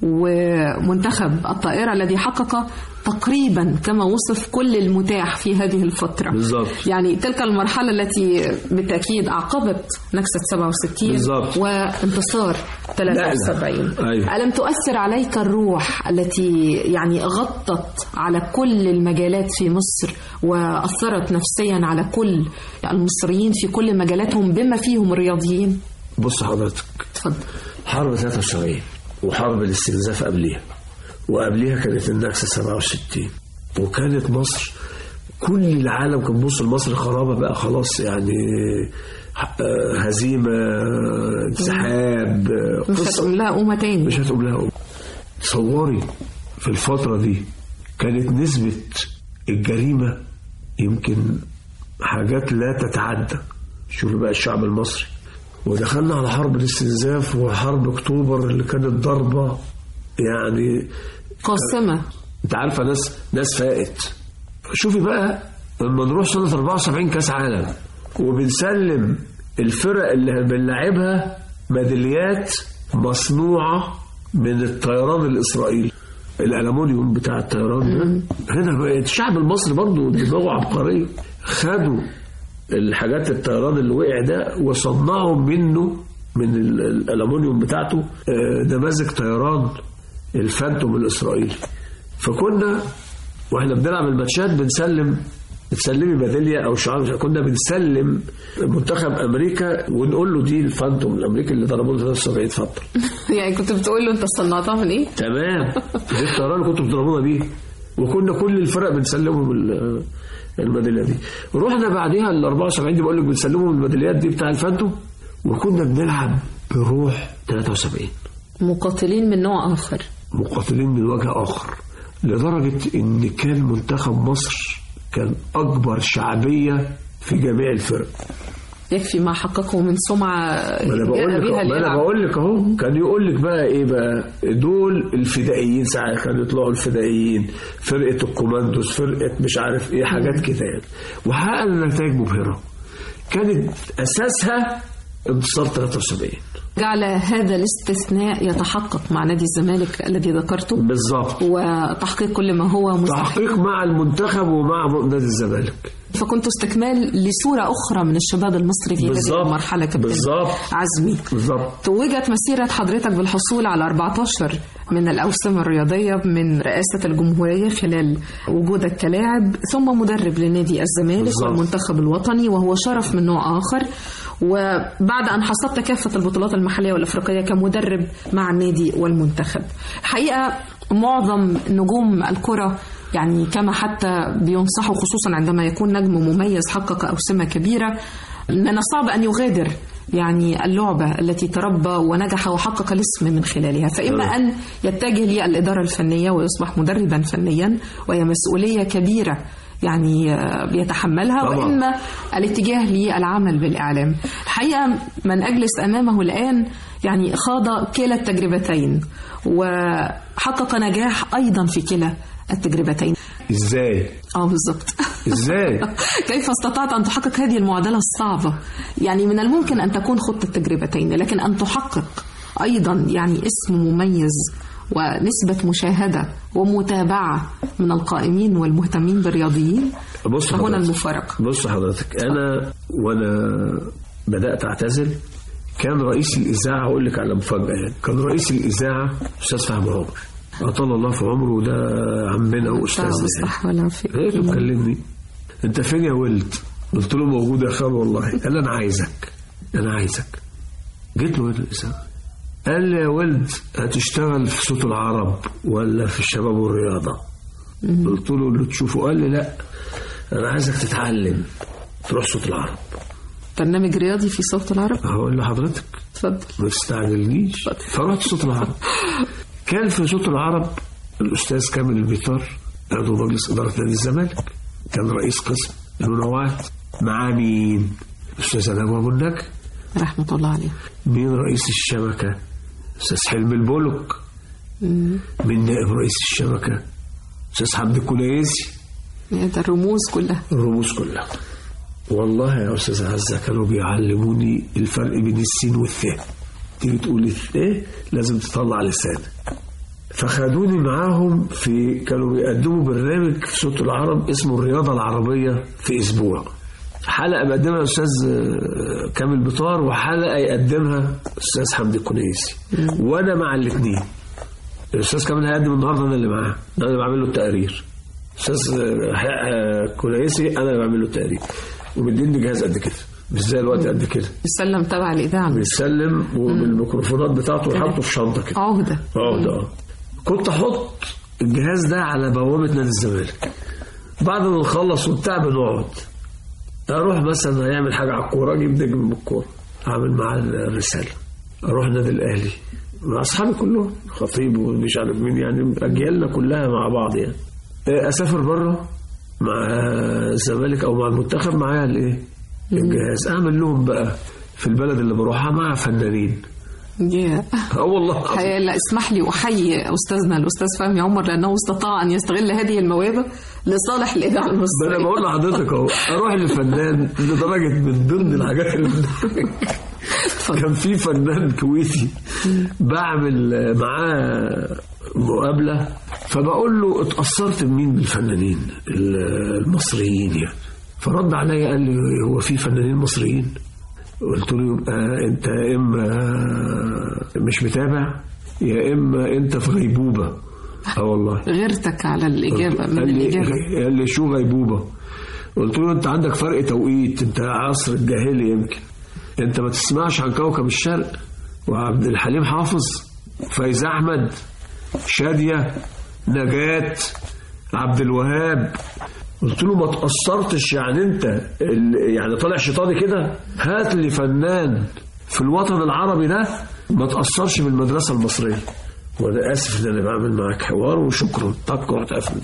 ومنتخب الطائرة الذي حقق تقريبا كما وصف كل المتاح في هذه الفترة بالظبط. يعني تلك المرحلة التي بالتأكيد أعقبت نكسة 67 بالظبط. وانتصار 73 أيوة. ألم تؤثر عليك الروح التي يعني غطت على كل المجالات في مصر وأثرت نفسيا على كل المصريين في كل مجالاتهم بما فيهم الرياضيين بص حضرتك اتفضل حرب 73 وحرب الاستنزاف قبليها وقبليها كانت النكسة 67 وكانت مصر كل العالم كان بص لمصر خرابة بقى خلاص يعني آه، هزيمة آه، انسحاب آه، مش قصة هتقوم لها قومة تاني مش هتقول لها قوم. تصوري في الفترة دي كانت نسبة الجريمة يمكن حاجات لا تتعدى شوف بقى الشعب المصري ودخلنا على حرب الاستنزاف وحرب اكتوبر اللي كانت ضربة يعني قاسمة انت عارفه ناس ناس فائت شوفي بقى لما نروح سنه 74 كاس عالم وبنسلم الفرق اللي بنلعبها ميداليات مصنوعه من الطيران الاسرائيلي الالومنيوم بتاع الطيران ده هنا بقى الشعب المصري برضه دماغه عبقريه خدوا الحاجات الطيران اللي وقع ده وصنعوا منه من ال- الالومنيوم بتاعته آه، نماذج طيران الفانتوم الاسرائيلي فكنا واحنا بنلعب الماتشات بنسلم بتسلمي ميداليه او شعار كنا بنسلم منتخب امريكا ونقول له دي الفانتوم الامريكي اللي ضربوه 73 اتفضل يعني كنت بتقول له انت صنعتها من ايه؟ تمام دي الطيران اللي كنتوا بتضربونا بيه وكنا كل الفرق بنسلمهم ال- الميداليه دي رحنا بعديها ال 74 دي بقول لك بنسلمهم الميداليات دي بتاع الفانتوم وكنا بنلعب بروح 73 مقاتلين من نوع آخر مقاتلين من وجه آخر لدرجة إن كان منتخب مصر كان أكبر شعبية في جميع الفرق يكفي ما حققه من سمعة ما أنا بقول جاء لك بها ما أنا ليلعب. بقول لك أهو كان يقول لك بقى إيه بقى دول الفدائيين ساعات كانوا يطلعوا الفدائيين فرقة الكوماندوس فرقة مش عارف إيه حاجات كده يعني وحققنا نتائج مبهرة كانت أساسها انتصار 73 جعل هذا الاستثناء يتحقق مع نادي الزمالك الذي ذكرته بالظبط وتحقيق كل ما هو مستحق تحقيق مع المنتخب ومع نادي الزمالك فكنت استكمال لصورة أخرى من الشباب المصري في هذه بالظبط. المرحلة كابتن بالظبط. عزمي بالظبط توجت مسيرة حضرتك بالحصول على 14 من الأوسمة الرياضية من رئاسة الجمهورية خلال وجودك كلاعب ثم مدرب لنادي الزمالك بالظبط. والمنتخب الوطني وهو شرف من نوع آخر وبعد أن حصدت كافة البطولات المحلية والأفريقية كمدرب مع النادي والمنتخب الحقيقة معظم نجوم الكرة يعني كما حتى بينصحوا خصوصا عندما يكون نجم مميز حقق أوسمة كبيرة من الصعب أن يغادر يعني اللعبة التي تربى ونجح وحقق الاسم من خلالها فإما أن يتجه للإدارة الفنية ويصبح مدربا فنيا وهي مسؤولية كبيرة يعني آه، بيتحملها طبعاً. وإما الاتجاه للعمل بالإعلام الحقيقة من أجلس أمامه الآن يعني خاض كلا التجربتين وحقق نجاح أيضا في كلا التجربتين ازاي اه بالظبط ازاي كيف استطعت أن تحقق هذه المعادلة الصعبة يعني من الممكن أن تكون خط التجربتين لكن أن تحقق أيضا يعني اسم مميز ونسبة مشاهدة ومتابعة من القائمين والمهتمين بالرياضيين بص فهنا حضرتك. المفارقة بص حضرتك انا وانا بدات اعتزل كان رئيس الاذاعه اقول لك على مفاجاه يعني كان رئيس الاذاعه استاذ فهمي عمر اطال الله في عمره ده عمنا واستاذنا يعني. صح ولا في لقيته مكلمني انت فين يا ولد قلت له موجود يا خال والله قال لي انا عايزك انا عايزك جيت له وين الاذاعه قال لي يا ولد هتشتغل في صوت العرب ولا في الشباب والرياضه قلت له اللي تشوفه قال لي لا انا عايزك تتعلم تروح صوت العرب برنامج رياضي في صوت العرب هقول لحضرتك اتفضل ما تستعجلنيش فرحت صوت العرب كان في صوت العرب الاستاذ كامل البيطار عضو مجلس اداره نادي الزمالك كان رئيس قسم المنوعات مع مين؟ الاستاذ ادم ابو النجا رحمة الله عليه مين رئيس الشبكه؟ استاذ حلمي البولك من نائب رئيس الشبكه استاذ حمدي الكنيسي ده الرموز كلها الرموز كلها والله يا استاذ عزه كانوا بيعلموني الفرق بين السين والثاء تيجي تقول ايه لازم تطلع لسانك فخدوني معاهم في كانوا بيقدموا برنامج في صوت العرب اسمه الرياضه العربيه في اسبوع حلقه بيقدمها الاستاذ آه، كامل بطار وحلقه يقدمها الاستاذ حمدي الكنيسي وانا مع الاثنين الاستاذ كامل هيقدم النهارده انا اللي معاه انا اللي بعمل له التقارير استاذ آه، آه، كنيسي انا اللي بعمل له التقارير ومديني جهاز قد كده مش زي الوقت قد كده السلم تبع الإذاعة بيسلم وبالميكروفونات بتاعته ويحطه في شنطه كده عهدة عقدة اه كنت احط الجهاز ده على بوابه نادي الزمالك بعد ما نخلص وبتاع بنقعد اروح مثلا هيعمل حاجه على الكوره اجيب نجم من الكوره اعمل معاه الرساله اروح النادي الاهلي مع اصحابي كلهم خطيب ومش عارف مين يعني اجيالنا كلها مع بعض يعني إيه، اسافر بره مع الزمالك او مع المنتخب معايا الايه الجهاز اعمل لهم بقى في البلد اللي بروحها مع فنانين يا اه والله الحقيقة لا اسمح لي أحيي أستاذنا الأستاذ فهمي عمر لأنه استطاع أن يستغل هذه الموهبة لصالح الإذاعة ده انا المصرية بقول لحضرتك اهو اروح لفنان لدرجه من ضمن الحاجات اللي كان في فنان كويتي بعمل معاه مقابله فبقول له اتاثرت بمين من الفنانين المصريين يعني فرد عليا قال لي هو في فنانين مصريين قلت له يبقى انت يا اما مش متابع يا اما انت في غيبوبه اه والله غيرتك على الإجابة من قال لي الإجابة قال لي شو غيبوبه قلت له انت عندك فرق توقيت انت عصر الجاهلي يمكن انت ما تسمعش عن كوكب الشرق وعبد الحليم حافظ فايز احمد شاديه نجاة عبد الوهاب قلت له ما تأثرتش يعني انت ال- يعني طالع شيطاني كده هات لي فنان في الوطن العربي ده ما تأثرش بالمدرسة المصرية وانا اسف ان انا بعمل معاك حوار وشكرا طق رحت قافل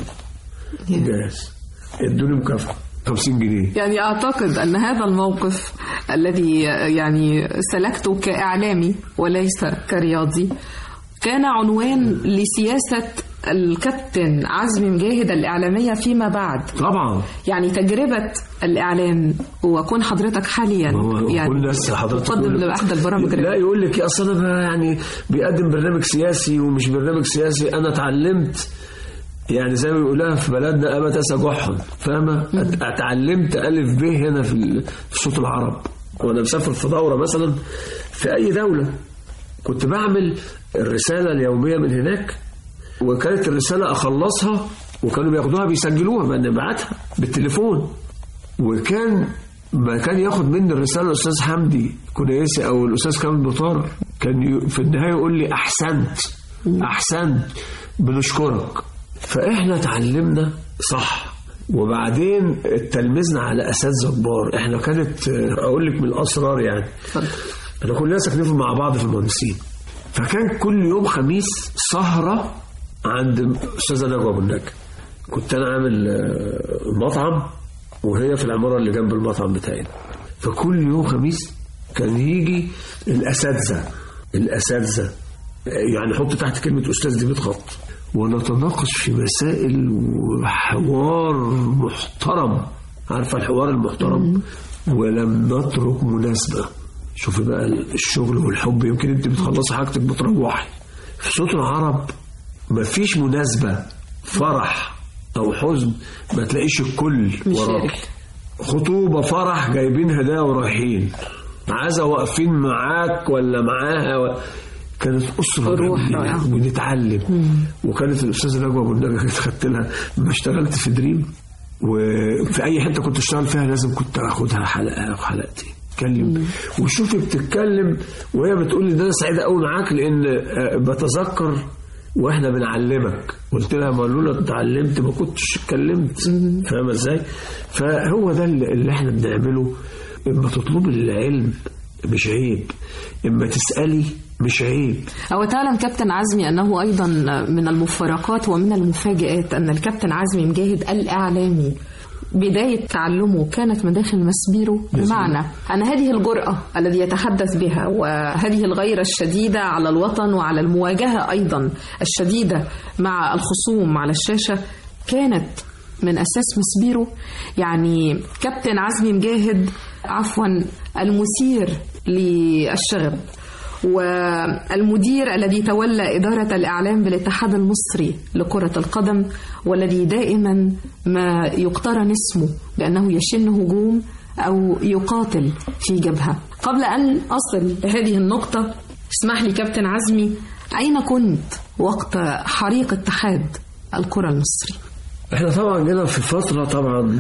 جاهز ادوني مكافأة 50 جنيه يعني أعتقد أن هذا الموقف الذي يعني سلكته كإعلامي وليس كرياضي كان عنوان لسياسة الكابتن عزمي مجاهد الإعلامية فيما بعد طبعا يعني تجربة الإعلام وكون حضرتك حاليا هو يعني كل الناس حضرتك تقدم يقول- لأحد البرامج لا يقول لك يا اصل انا يعني بيقدم برنامج سياسي ومش برنامج سياسي انا اتعلمت يعني زي ما بيقولها في بلدنا أبا تسى جحا فاهمة أت- اتعلمت ألف ب هنا في ال- في صوت العرب وأنا مسافر في دورة مثلا في أي دولة كنت بعمل الرسالة اليومية من هناك وكانت الرسالة أخلصها وكانوا بياخدوها بيسجلوها بأن نبعتها بالتليفون وكان ما كان ياخد مني الرسالة الأستاذ حمدي كنيسي أو الأستاذ كامل بطار كان ي- في النهاية يقول لي أحسنت أحسنت بنشكرك فإحنا اتعلمنا صح وبعدين تلمذنا على أساتذة كبار إحنا كانت أقول لك من الأسرار يعني احنا كلنا ساكنين مع بعض في المهندسين فكان كل يوم خميس سهرة عند أستاذة نجوى أبو النجا كنت أنا عامل آه، مطعم وهي في العمارة اللي جنب المطعم بتاعنا فكل يوم خميس كان يجي الأساتذة الأساتذة يعني حط تحت كلمة أستاذ دي 100 خط ونتناقش في مسائل وحوار محترم عارفة الحوار المحترم ولم نترك مناسبة شوفي بقى الشغل والحب يمكن انت بتخلصي حاجتك بتروحي في صوت العرب مفيش مناسبة فرح أو حزن ما تلاقيش الكل وراك مشارك. خطوبة فرح جايبين هدايا ورايحين عزا واقفين معاك ولا معاها و... كانت أسرة روح جميلة رائعة. ونتعلم وكانت الأستاذة نجوى أبو النجا كانت خدت لها لما اشتغلت في دريم وفي أي حتة كنت أشتغل فيها لازم كنت آخدها حلقة أو حلقتين اتكلم وشوفي بتتكلم وهي بتقول لي ده انا سعيده قوي معاك لان آه، بتذكر واحنا بنعلمك قلت لها ما لولا اتعلمت ما كنتش اتكلمت فاهمه ازاي فهو ده اللي اللي احنا بنعمله اما تطلبي العلم مش عيب اما تسالي مش عيب أو تعلم كابتن عزمي أنه أيضا من المفارقات ومن المفاجآت أن الكابتن عزمي مجاهد الإعلامي بداية تعلمه كانت من داخل مسبيرو بمعنى أن هذه الجرأة الذي يتحدث بها وهذه الغيرة الشديدة على الوطن وعلى المواجهة أيضا الشديدة مع الخصوم على الشاشة كانت من أساس مسبيرو يعني كابتن عزمي مجاهد عفوا المثير للشغب والمدير الذي تولى إدارة الإعلام بالاتحاد المصري لكرة القدم والذي دائما ما يقترن اسمه بأنه يشن هجوم أو يقاتل في جبهة قبل أن أصل لهذه النقطة اسمح لي كابتن عزمي أين كنت وقت حريق اتحاد الكرة المصري احنا طبعا جينا في فترة طبعا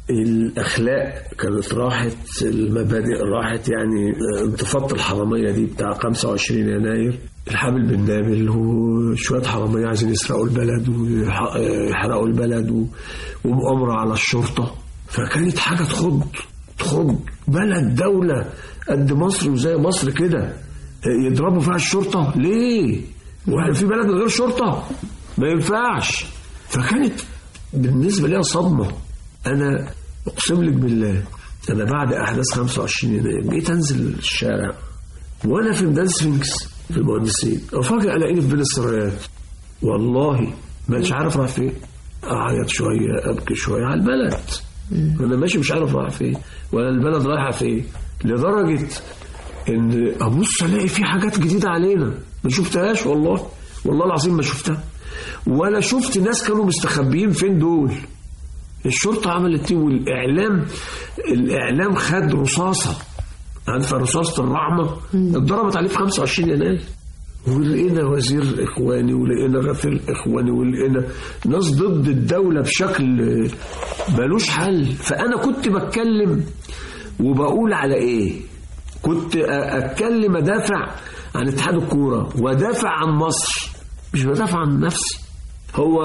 الأخلاق كانت راحت المبادئ راحت يعني انتفاضة الحرامية دي بتاع 25 يناير الحابل بن نابل وشوية حرامية عايزين يسرقوا البلد ويحرقوا البلد و- ومؤامرة على الشرطة فكانت حاجة تخض تخض بلد دولة قد مصر وزي مصر كده يضربوا فيها الشرطة ليه؟ واحنا في بلد من غير شرطة ما ينفعش فكانت بالنسبة لي صدمة أنا أقسم لك بالله أنا بعد أحداث 25 يناير بقيت أنزل الشارع وأنا في ميدان سفنكس في المهندسين وفجأة ألاقيني في بين السرايات والله مش عارف رايح فين أعيط شوية أبكي شوية على البلد أنا ماشي مش عارف رايح فين ولا البلد رايحة فين لدرجة إن أبص ألاقي في حاجات جديدة علينا ما شفتهاش والله والله العظيم ما شفتها ولا شفت ناس كانوا مستخبيين فين دول الشرطة عملت ايه والإعلام الإعلام خد رصاصة عارفة رصاصة الرحمة اتضربت عليه في 25 يناير ولقينا وزير إخواني ولقينا غفير إخواني ولقينا ناس ضد الدولة بشكل ملوش حل فأنا كنت بتكلم وبقول على إيه كنت أ- أتكلم أدافع عن اتحاد الكورة وأدافع عن مصر مش بدافع عن نفسي هو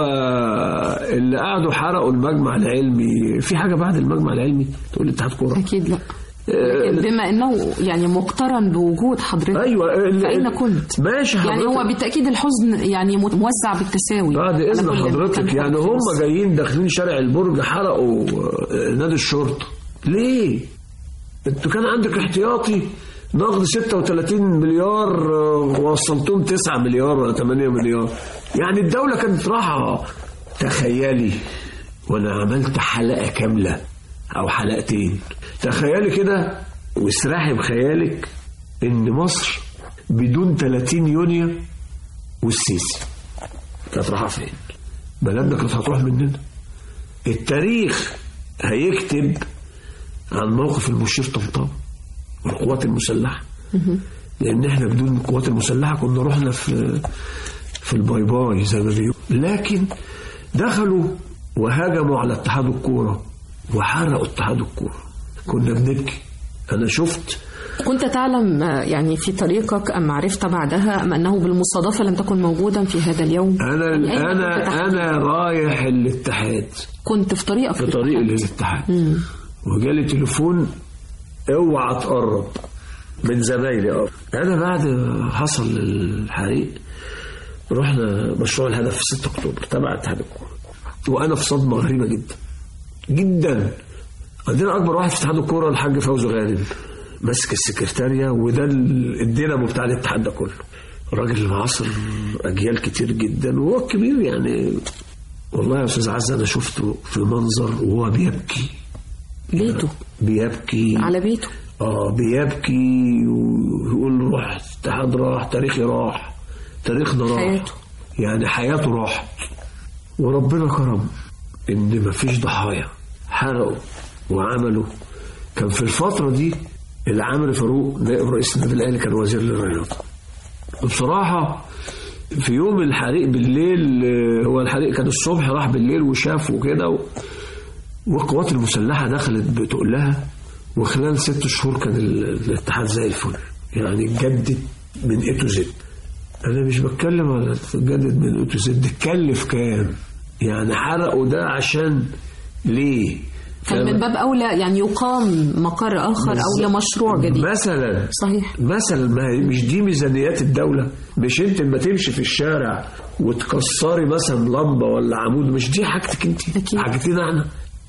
اللي قعدوا حرقوا المجمع العلمي في حاجة بعد المجمع العلمي تقول لي اتحاد كورة أكيد لا لكن بما أنه يعني مقترن بوجود حضرتك ايوه ال- فأين ال- كنت؟ ماشي يعني هو حضرتك. بالتأكيد الحزن يعني موزع بالتساوي بعد على اذن كل حضرتك مكان يعني في هم مصر. جايين داخلين شارع البرج حرقوا آه، نادي الشرطه ليه؟ انتوا كان عندك احتياطي نقد 36 مليار آه، ووصلتهم 9 مليار ولا 8 مليار يعني الدوله كانت راحه تخيلي وانا عملت حلقه كامله او حلقتين تخيلي كده واسرحي بخيالك ان مصر بدون 30 يونيو والسيسي كانت رايحه فين؟ بلدنا كانت هتروح مننا التاريخ هيكتب عن موقف المشير طمطام والقوات المسلحه لان احنا بدون القوات المسلحه كنا رحنا في في الباي باي زي ما بيقولوا لكن دخلوا وهاجموا على اتحاد الكوره وحرقوا اتحاد الكوره كنا بنبكي انا شفت كنت تعلم آه، يعني في طريقك أم عرفت بعدها أم أنه بالمصادفة لم تكن موجودا في هذا اليوم انا يعني أين كنت انا تحديداً؟ انا رايح الاتحاد كنت في طريقك في طريق للاتحاد وجالي تليفون اوعى تقرب من زمايلي اه انا بعد حصل الحريق رحنا مشروع الهدف في 6 اكتوبر تبع اتحاد الكوره وانا في صدمه غريبه جدا جدا عندنا اكبر واحد في اتحاد الكوره الحاج فوزي غانم ماسك السكرتاريه وده ال- الدينامو بتاع الاتحاد ده كله راجل معاصر اجيال كتير جدا وهو الكبير يعني والله يا استاذ عز انا شفته في منظر وهو بيبكي بيته بيبكي على بيته اه بيبكي ويقول روح اتحاد راح تاريخي راح تاريخنا راح حياته. يعني حياته راحت وربنا كرم ان مفيش ضحايا حرقوا وعملوا كان في الفترة دي العامر فاروق نائب رئيس النادي الاهلي كان وزير للرياضة وبصراحة في يوم الحريق بالليل آه، هو الحريق كان الصبح راح بالليل وشاف وكده و... والقوات المسلحة دخلت بتقلها وخلال ست شهور كان ال- الاتحاد زي الفل يعني اتجدد من اي تو زد انا مش بتكلم على تجدد من اي تو زد اتكلف كام يعني حرقوا ده عشان ليه كان من باب أولى يعني يقام مقر آخر أو لمشروع جديد مثلا صحيح مثلا ما هي مش دي ميزانيات الدولة مش انت لما تمشي في الشارع وتكسري مثلا لمبة ولا عمود مش دي حاجتك انت أكيد. حاجتنا احنا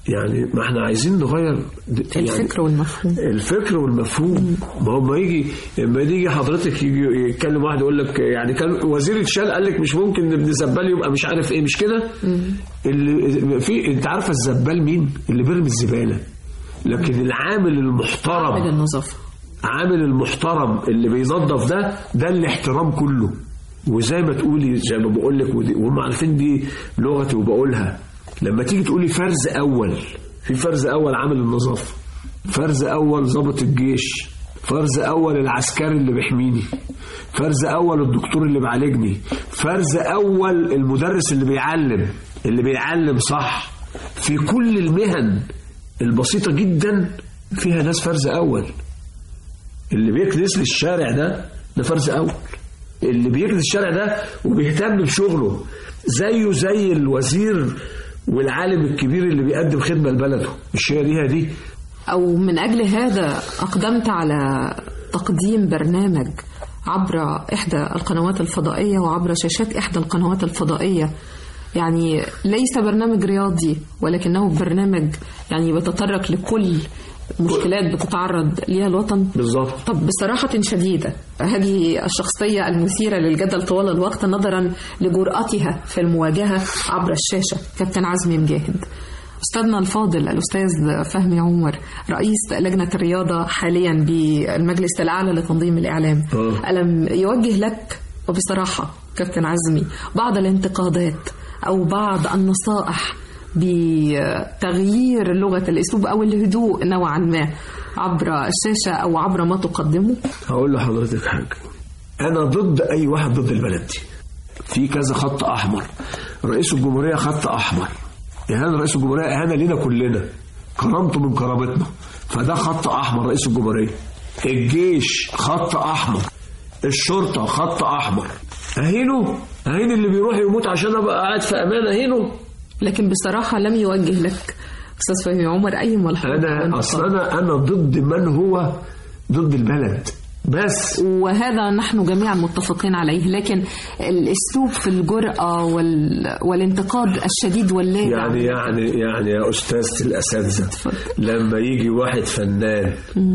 يعني ما احنا عايزين نغير د- يعني الفكر والمفهوم الفكر والمفهوم ما هو ما يجي لما يجي حضرتك يجي يتكلم واحد يقول لك يعني كان وزير الشال قال لك مش ممكن ابن زبال يبقى مش عارف ايه مش كده اللي في انت عارفه الزبال مين اللي بيرمي الزباله لكن العامل عامل المحترم النظافة عامل المحترم اللي بينظف ده ده الاحترام كله وزي ما تقولي زي ما بقول لك ودي- وهم عارفين دي لغتي وبقولها لما تيجي تقولي فرز اول في فرز اول عامل النظافه فرز اول ضابط الجيش فرز اول العسكري اللي بيحميني فرز اول الدكتور اللي بيعالجني فرز اول المدرس اللي بيعلم اللي بيعلم صح في كل المهن البسيطه جدا فيها ناس فرز اول اللي بيكنس لي الشارع ده ده فرز اول اللي بيكنس الشارع ده وبيهتم بشغله زيه زي الوزير والعالم الكبير اللي بيقدم خدمه لبلده مش هي ليها دي أو من أجل هذا أقدمت على تقديم برنامج عبر إحدى القنوات الفضائية وعبر شاشات إحدى القنوات الفضائية يعني ليس برنامج رياضي ولكنه برنامج يعني بيتطرق لكل مشكلات بتتعرض ليها الوطن بالظبط طب بصراحة شديدة هذه الشخصية المثيرة للجدل طوال الوقت نظرا لجرأتها في المواجهة عبر الشاشة كابتن عزمي مجاهد أستاذنا الفاضل الأستاذ فهمي عمر رئيس لجنة الرياضة حاليا بالمجلس الأعلى لتنظيم الإعلام آه. ألم يوجه لك وبصراحة كابتن عزمي بعض الانتقادات أو بعض النصائح بتغيير لغة الأسلوب أو الهدوء نوعا ما عبر الشاشة أو عبر ما تقدمه هقول لحضرتك حاجه انا ضد اي واحد ضد البلد دي في كذا خط احمر رئيس الجمهوريه خط احمر اهانه رئيس الجمهوريه اهانه لينا كلنا كرامته من كرامتنا فده خط احمر رئيس الجمهوريه الجيش خط احمر الشرطه خط احمر اهينه اهين اللي بيروح يموت عشان ابقى قاعد في امان اهينه لكن بصراحة لم يوجه لك أستاذ فهمي عمر أي ملحوظة أو انا انتقاد. اصل انا انا ضد من هو ضد البلد بس وهذا نحن جميعا متفقين عليه لكن الأسلوب في الجرأة وال... والانتقاد الشديد واللاذع يعني يعني يعني يا استاذة الاساتذه لما يجي واحد فنان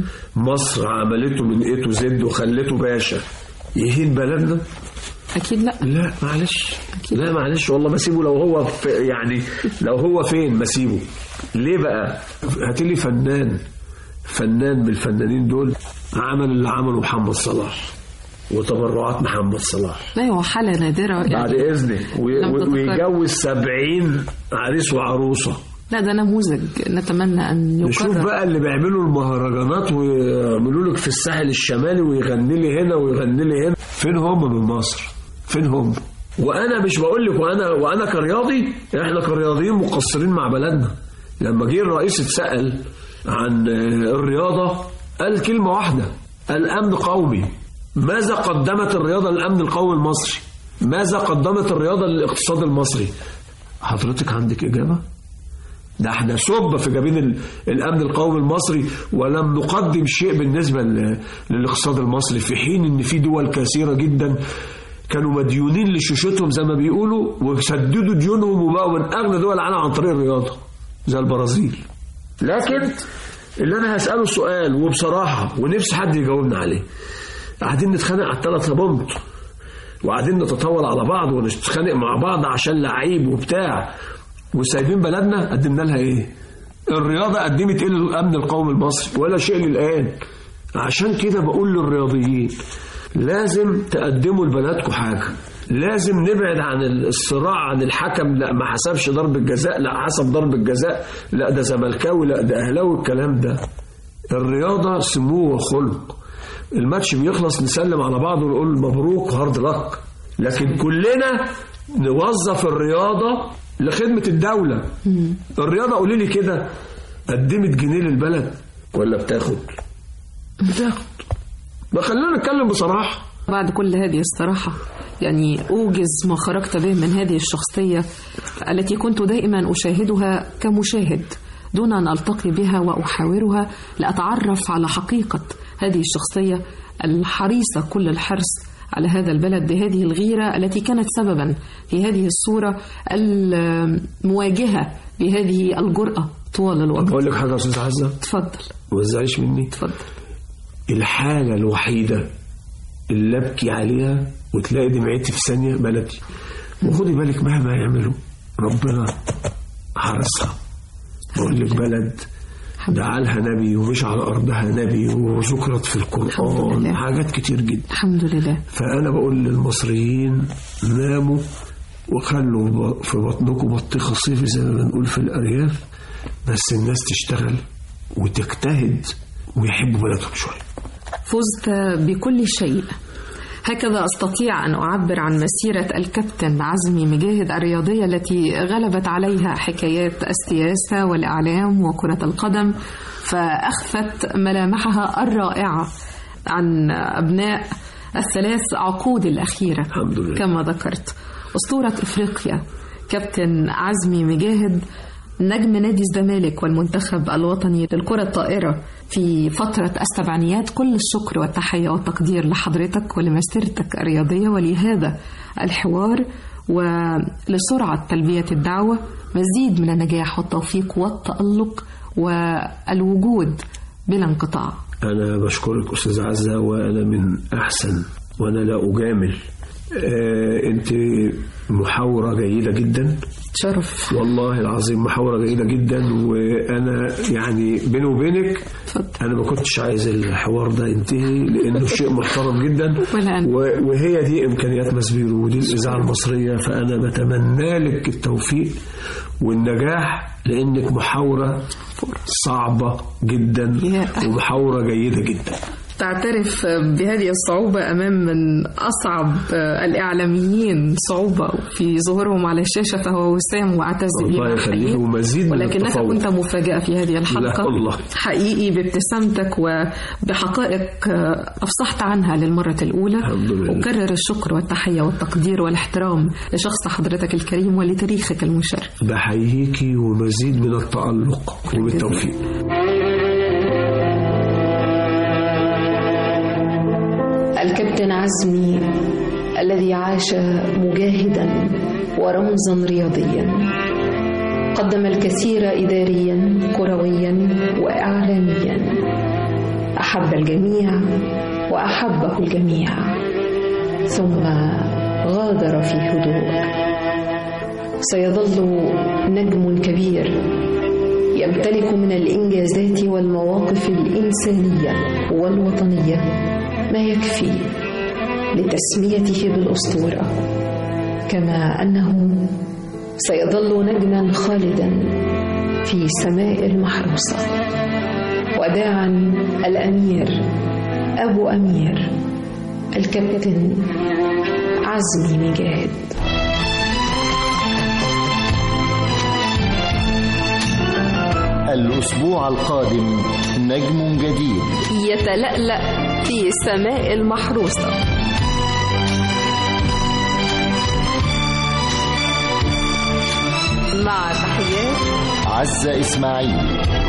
مصر عملته من ايه تو زد وخلته باشا يهين بلدنا أكيد لا لا معلش لا معلش والله ما سيبه لو هو في يعني لو هو فين ما سيبه ليه بقى هات لي فنان فنان من الفنانين دول عمل اللي عمله محمد صلاح وتبرعات محمد صلاح لا هو حالة نادرة بعد يعني اذنك و- لم و- تتكرر. ويجوز سبعين عريس وعروسه لا ده نموذج نتمنى أن نشوف يكرر بقى اللي بيعملوا المهرجانات ويعملوا لك في الساحل الشمالي ويغني لي هنا ويغني لي هنا فين هم من مصر فين هم وانا مش بقول لك وانا وانا كرياضي احنا كرياضيين مقصرين مع بلدنا لما جه الرئيس اتسال عن الرياضه قال كلمه واحده الامن قومي ماذا قدمت الرياضه للامن القومي المصري ماذا قدمت الرياضه للاقتصاد المصري حضرتك عندك اجابه ده احنا سب في جبين ال- الامن القومي المصري ولم نقدم شيء بالنسبه ل- للاقتصاد المصري في حين ان في دول كثيره جدا كانوا مديونين لشوشتهم زي ما بيقولوا وسددوا ديونهم وبقوا من اغنى دول العالم عن طريق الرياضه زي البرازيل لكن اللي انا هساله سؤال وبصراحه ونفسي حد يجاوبنا عليه قاعدين نتخانق على الثلاث بونت وقاعدين نتطاول على بعض ونتخانق مع بعض عشان لعيب وبتاع وسايبين بلدنا قدمنا لها ايه الرياضة قدمت ايه للأمن القومي المصري ولا شيء للآن عشان كده بقول للرياضيين لازم تقدموا لبلدكم حاجة لازم نبعد عن الصراع عن الحكم لا ما حسبش ضرب الجزاء لا حسب ضرب الجزاء لا ده زملكاوي لا ده اهلاوي الكلام ده الرياضة سمو وخلق الماتش بيخلص نسلم على بعض ونقول مبروك هارد لك لكن كلنا نوظف الرياضة لخدمة الدولة الرياضة قولي لي كده قدمت جنيه للبلد ولا بتاخد بتاخد ما خلينا نتكلم بصراحة بعد كل هذه الصراحة يعني أوجز ما خرجت به من هذه الشخصية التي كنت دائما أشاهدها كمشاهد دون أن ألتقي بها وأحاورها لأتعرف على حقيقة هذه الشخصية الحريصة كل الحرص على هذا البلد بهذه الغيرة التي كانت سببا في هذه الصورة المواجهة بهذه الجرأة طوال الوقت أقول لك حاجة يا أستاذ عزة اتفضل ما تزعليش مني اتفضل الحاجة الوحيدة اللي أبكي عليها وتلاقي دمعتي في ثانية بلدي وخدي بالك مهما يعملوا ربنا حرسها بقول لك بلد دعالها نبي ومش على أرضها نبي وذكرت في الحمد القرآن لله. حاجات كتير جدا الحمد لله فأنا بقول للمصريين ناموا وخلوا ب- في بطنكم بطيخة صيفي زي ما بنقول في الأرياف بس الناس تشتغل وتجتهد ويحبوا بلدهم شوية فزت بكل شيء هكذا استطيع ان اعبر عن مسيره الكابتن عزمي مجاهد الرياضيه التي غلبت عليها حكايات السياسه والاعلام وكره القدم فاخفت ملامحها الرائعه عن ابناء الثلاث عقود الاخيره الحمد لله. كما ذكرت اسطوره افريقيا كابتن عزمي مجاهد نجم نادي الزمالك والمنتخب الوطني للكرة الطائرة في فترة السبعينيات كل الشكر والتحية والتقدير لحضرتك ولمسيرتك الرياضية ولهذا الحوار ولسرعة تلبية الدعوة مزيد من النجاح والتوفيق والتألق والوجود بلا انقطاع أنا بشكرك أستاذ عزة وأنا من أحسن وأنا لا أجامل آه أنت محاورة جيدة جدا شرف والله العظيم محاورة جيدة جدا وأنا يعني بيني وبينك اتفضل. أنا ما كنتش عايز الحوار ده ينتهي لأنه شيء محترم جدا ولا أنا. و- وهي دي إمكانيات مسبيرو ودي الإذاعة المصرية فأنا بتمنى لك التوفيق والنجاح لأنك محاورة صعبة جدا يا. ومحاورة جيدة جدا تعترف بهذه الصعوبة أمام من أصعب الإعلاميين صعوبة في ظهورهم على الشاشة فهو وسام وأعتز به الله من يخليه الحقيقة. ومزيد من ولكنك التفوق. كنت مفاجأة في هذه الحلقة لا والله. حقيقي بابتسامتك وبحقائق أفصحت عنها للمرة الأولى الحمد لله. أكرر الشكر والتحية والتقدير والاحترام لشخص حضرتك الكريم ولتاريخك المشرف بحييكي ومزيد من التألق وبالتوفيق الكابتن عزمي الذي عاش مجاهدا ورمزا رياضيا قدم الكثير اداريا كرويا واعلاميا احب الجميع واحبه الجميع ثم غادر في هدوء سيظل نجم كبير يمتلك من الانجازات والمواقف الانسانيه والوطنيه ما يكفي لتسميته بالاسطوره كما انه سيظل نجما خالدا في سماء المحروسه وداعا الامير ابو امير الكابتن عزمي مجاهد الأسبوع القادم نجم جديد يتلألأ في سماء المحروسة مع تحيات عزة إسماعيل